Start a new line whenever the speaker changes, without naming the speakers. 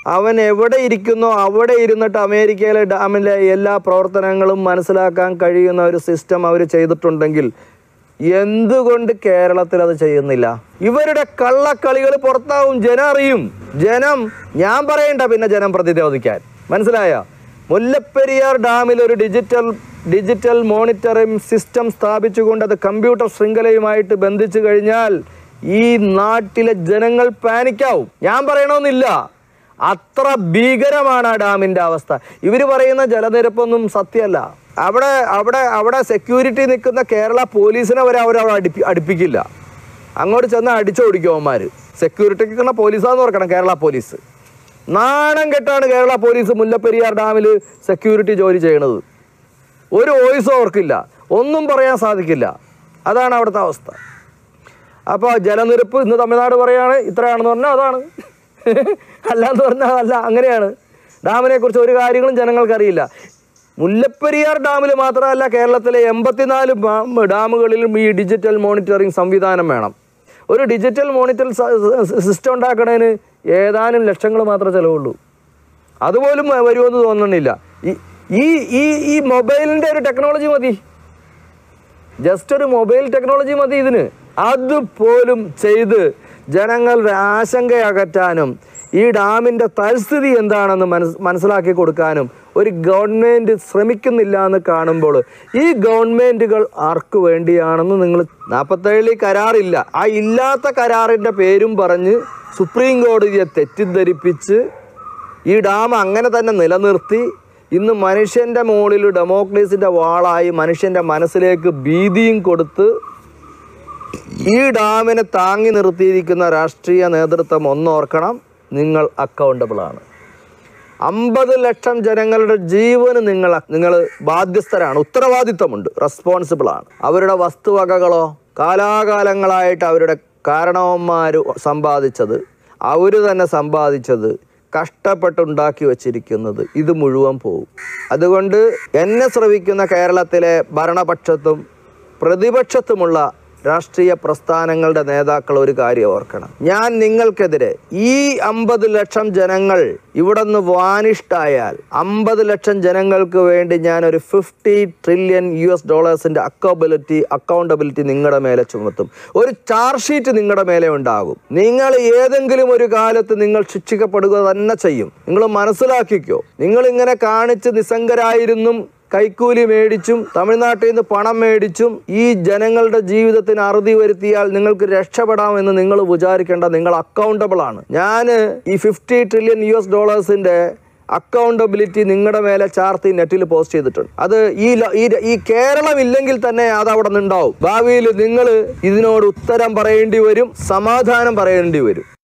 അവൻ എവിടെ ഇരിക്കുന്നോ അവിടെ ഇരുന്നിട്ട് അമേരിക്കയിലെ ഡാമിലെ എല്ലാ പ്രവർത്തനങ്ങളും മനസ്സിലാക്കാൻ കഴിയുന്ന ഒരു സിസ്റ്റം അവർ ചെയ്തിട്ടുണ്ടെങ്കിൽ എന്തുകൊണ്ട് കേരളത്തിൽ അത് ചെയ്യുന്നില്ല ഇവരുടെ കള്ളക്കളികൾ പുറത്താവും ജനം അറിയും ജനം ഞാൻ പറയണ്ട പിന്നെ ജനം പ്രതിരോധിക്കാൻ മനസ്സിലായോ മുല്ലപ്പെരിയാർ ഡാമിൽ ഒരു ഡിജിറ്റൽ ഡിജിറ്റൽ മോണിറ്ററിംഗ് സിസ്റ്റം സ്ഥാപിച്ചുകൊണ്ട് അത് കമ്പ്യൂട്ടർ ശൃംഖലയുമായിട്ട് ബന്ധിച്ചു കഴിഞ്ഞാൽ ഈ നാട്ടിലെ ജനങ്ങൾ പാനിക്കാവും ഞാൻ പറയണമെന്നില്ല അത്ര ഭീകരമാണ് ആ ഡാമിൻ്റെ അവസ്ഥ ഇവർ പറയുന്ന ജലനിരപ്പൊന്നും സത്യമല്ല അവിടെ അവിടെ അവിടെ സെക്യൂരിറ്റി നിൽക്കുന്ന കേരള പോലീസിനെ വരെ അവർ അവിടെ അടുപ്പി അടുപ്പിക്കില്ല അങ്ങോട്ട് ചെന്ന് അടിച്ചോടിക്കും അവന്മാർ സെക്യൂരിറ്റിക്ക് നിൽക്കുന്ന പോലീസാന്ന് ഓർക്കണം കേരള പോലീസ് നാണം കെട്ടാണ് കേരള പോലീസ് മുല്ലപ്പെരിയാർ ഡാമിൽ സെക്യൂരിറ്റി ജോലി ചെയ്യണത് ഒരു വോയിസും അവർക്കില്ല ഒന്നും പറയാൻ സാധിക്കില്ല അതാണ് അവിടുത്തെ അവസ്ഥ അപ്പോൾ ജലനിരപ്പ് ഇന്ന് തമിഴ്നാട് പറയാണ് ഇത്രയാണെന്ന് പറഞ്ഞാൽ അതാണ് അല്ലാന്ന് പറഞ്ഞാൽ അല്ല അങ്ങനെയാണ് ഡാമിനെ കുറിച്ച് ഒരു കാര്യങ്ങളും ജനങ്ങൾക്കറിയില്ല മുല്ലപ്പെരിയാർ ഡാമിൽ മാത്രമല്ല കേരളത്തിലെ എൺപത്തിനാല് ബാ- ഡാമുകളിലും ഈ ഡിജിറ്റൽ മോണിറ്ററിംഗ് സംവിധാനം വേണം ഒരു ഡിജിറ്റൽ മോണിറ്റർ സിസ്റ്റം ഉണ്ടാക്കണതിന് ഏതാനും ലക്ഷങ്ങൾ മാത്രമേ ചിലവുള്ളൂ അതുപോലും വരുമെന്ന് തോന്നണില്ല ഈ- ഈ ഈ ഈ മൊബൈലിൻ്റെ ഒരു ടെക്നോളജി മതി ജസ്റ്റ് ഒരു മൊബൈൽ ടെക്നോളജി മതി ഇതിന് അതുപോലും ചെയ്ത് ജനങ്ങളുടെ ആശങ്ക അകറ്റാനും ഈ ഡാമിൻ്റെ തൽസ്ഥിതി എന്താണെന്ന് മനസ് മനസ്സിലാക്കി കൊടുക്കാനും ഒരു ഗവൺമെൻറ് ശ്രമിക്കുന്നില്ല എന്ന് കാണുമ്പോൾ ഈ ഗവൺമെൻറ്റുകൾ ആർക്ക് വേണ്ടിയാണെന്ന് നിങ്ങൾ നാൽപ്പത്തേഴിൽ കരാറില്ല ആ ഇല്ലാത്ത കരാറിൻ്റെ പേരും പറഞ്ഞ് സുപ്രീം കോടതിയെ തെറ്റിദ്ധരിപ്പിച്ച് ഈ ഡാം അങ്ങനെ തന്നെ നിലനിർത്തി ഇന്ന് മനുഷ്യൻ്റെ മുകളിൽ ഡെമോക്രേസിൻ്റെ വാളായി മനുഷ്യൻ്റെ മനസ്സിലേക്ക് ഭീതിയും കൊടുത്ത് ഈ ഡാമിനെ താങ്ങി നിർത്തിയിരിക്കുന്ന രാഷ്ട്രീയ നേതൃത്വം ഒന്നോർക്കണം നിങ്ങൾ അക്കൗണ്ടബിൾ ആണ് അമ്പത് ലക്ഷം ജനങ്ങളുടെ ജീവന് നിങ്ങൾ നിങ്ങൾ ബാധ്യസ്ഥരാണ് ഉത്തരവാദിത്തമുണ്ട് റെസ്പോൺസിബിൾ ആണ് അവരുടെ വസ്തുവകകളോ കാലാകാലങ്ങളായിട്ട് അവരുടെ കാരണവന്മാർ സമ്പാദിച്ചത് അവർ തന്നെ സമ്പാദിച്ചത് കഷ്ടപ്പെട്ടുണ്ടാക്കി വച്ചിരിക്കുന്നത് ഇത് മുഴുവൻ പോകും അതുകൊണ്ട് എന്നെ ശ്രവിക്കുന്ന കേരളത്തിലെ ഭരണപക്ഷത്തും പ്രതിപക്ഷത്തുമുള്ള രാഷ്ട്രീയ പ്രസ്ഥാനങ്ങളുടെ നേതാക്കൾ ഒരു കാര്യം ഓർക്കണം ഞാൻ നിങ്ങൾക്കെതിരെ ഈ അമ്പത് ലക്ഷം ജനങ്ങൾ ഇവിടെ നിന്ന് വാനിഷ്ടായാൽ അമ്പത് ലക്ഷം ജനങ്ങൾക്ക് വേണ്ടി ഞാൻ ഒരു ഫിഫ്റ്റി ട്രില്യൺ യു എസ് ഡോളേഴ്സിന്റെ അക്കൗബിലിറ്റി അക്കൗണ്ടബിലിറ്റി നിങ്ങളുടെ മേലെ ചുമത്തും ഒരു ചാർജ് ഷീറ്റ് നിങ്ങളുടെ മേലെ ഉണ്ടാകും നിങ്ങൾ ഏതെങ്കിലും ഒരു കാലത്ത് നിങ്ങൾ ശിക്ഷിക്കപ്പെടുക തന്നെ ചെയ്യും നിങ്ങൾ മനസ്സിലാക്കിക്കോ നിങ്ങൾ ഇങ്ങനെ കാണിച്ച് നിസ്സംഗരായിരുന്നും കൈക്കൂലി മേടിച്ചും തമിഴ്നാട്ടിൽ നിന്ന് പണം മേടിച്ചും ഈ ജനങ്ങളുടെ ജീവിതത്തിന് അറുതി വരുത്തിയാൽ നിങ്ങൾക്ക് രക്ഷപ്പെടാമെന്ന് നിങ്ങൾ വിചാരിക്കേണ്ട നിങ്ങൾ അക്കൗണ്ടബിൾ ആണ് ഞാൻ ഈ ഫിഫ്റ്റി ട്രില്യൺ യു എസ് ഡോളേഴ്സിന്റെ അക്കൗണ്ടബിലിറ്റി നിങ്ങളുടെ മേലെ ചാർത്തി നെറ്റിൽ പോസ്റ്റ് ചെയ്തിട്ടുണ്ട് അത് ഈ ല- ഈ ര- ഈ കേരളം ഇല്ലെങ്കിൽ തന്നെ അത് അവിടെ നിന്നുണ്ടാവും ഭാവിയിൽ നിങ്ങൾ ഇതിനോട് ഉത്തരം പറയേണ്ടി വരും സമാധാനം പറയേണ്ടി വരും